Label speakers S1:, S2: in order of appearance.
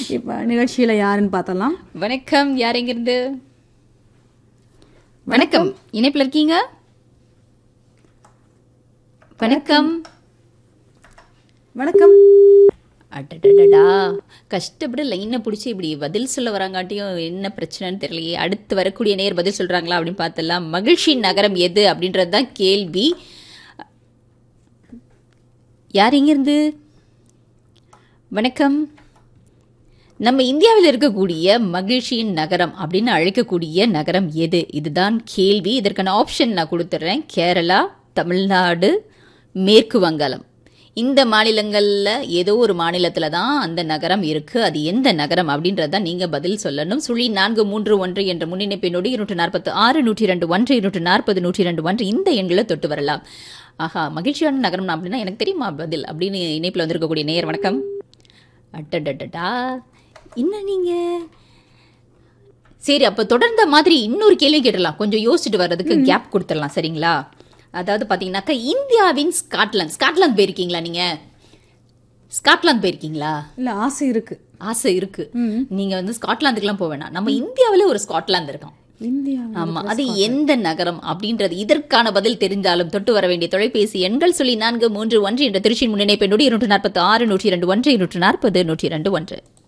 S1: இப்போ நிகழ்ச்சியில யாருன்னு பார்த்தலாம்
S2: வணக்கம் யார் எங்கிருந்து வணக்கம் இணைப்புல இருக்கீங்க வணக்கம்
S1: வணக்கம்
S2: அடடடடா கஷ்டப்பட்டு லைனை பிடிச்சி இப்படி பதில் சொல்ல வராங்காட்டியும் என்ன பிரச்சனைன்னு தெரியலையே அடுத்து வரக்கூடிய நேர் பதில் சொல்றாங்களா அப்படின்னு பார்த்தலாம் மகிழ்ச்சி நகரம் எது அப்படின்றது தான் கேள்வி யார் இங்கிருந்து வணக்கம் நம்ம இந்தியாவில் இருக்கக்கூடிய மகிழ்ச்சியின் நகரம் அப்படின்னு அழைக்கக்கூடிய நகரம் எது இதுதான் கேள்வி இதற்கான ஆப்ஷன் நான் கொடுத்துட்றேன் கேரளா தமிழ்நாடு மேற்கு வங்காளம் இந்த மாநிலங்களில் ஏதோ ஒரு மாநிலத்தில் தான் அந்த நகரம் இருக்கு அது எந்த நகரம் அப்படின்றத நீங்க பதில் சொல்லணும் சுழி நான்கு மூன்று ஒன்று என்ற முன்னிணைப்பினோடு இருநூற்று நாற்பத்து ஆறு நூற்றி ரெண்டு ஒன்று இருநூற்று நாற்பது நூற்றி ரெண்டு ஒன்று இந்த எண்களை தொட்டு வரலாம் ஆஹா மகிழ்ச்சியான நகரம் அப்படின்னா எனக்கு தெரியுமா பதில் அப்படின்னு இணைப்பில் வந்திருக்கக்கூடிய நேயர் வணக்கம் அட்டடடடா என்ன நீங்க சரி அப்ப தொடர்ந்த மாதிரி இன்னொரு கேள்வி கேட்டலாம் கொஞ்சம் யோசிச்சுட்டு வர்றதுக்கு கேப் கொடுத்துடலாம் சரிங்களா அதாவது பாத்தீங்கன்னாக்கா இந்தியாவின் ஸ்காட்லாந்து ஸ்காட்லாந்து போயிருக்கீங்களா நீங்க ஸ்காட்லாந்து போயிருக்கீங்களா
S1: இல்ல ஆசை இருக்கு
S2: ஆசை இருக்கு நீங்க வந்து ஸ்காட்லாந்துக்குலாம் போக வேணாம் நம்ம இந்தியாவில ஒரு ஸ்காட்லாந்து இருக்கோம்
S1: இந்தியா
S2: ஆமா அது எந்த நகரம் அப்படின்றது இதற்கான பதில் தெரிந்தாலும் தொட்டு வர வேண்டிய தொலைபேசி எண்கள் சொல்லி நான்கு மூன்று ஒன்று என்ற திருச்சியின் முன்னிணைப்பெண்ணோடு இருநூற்று நாற்பத்தி ஆறு நூற்றி இரண்டு ஒன்று இருநூற்று நாற்பது நூற்றி இரண்டு ஒன்று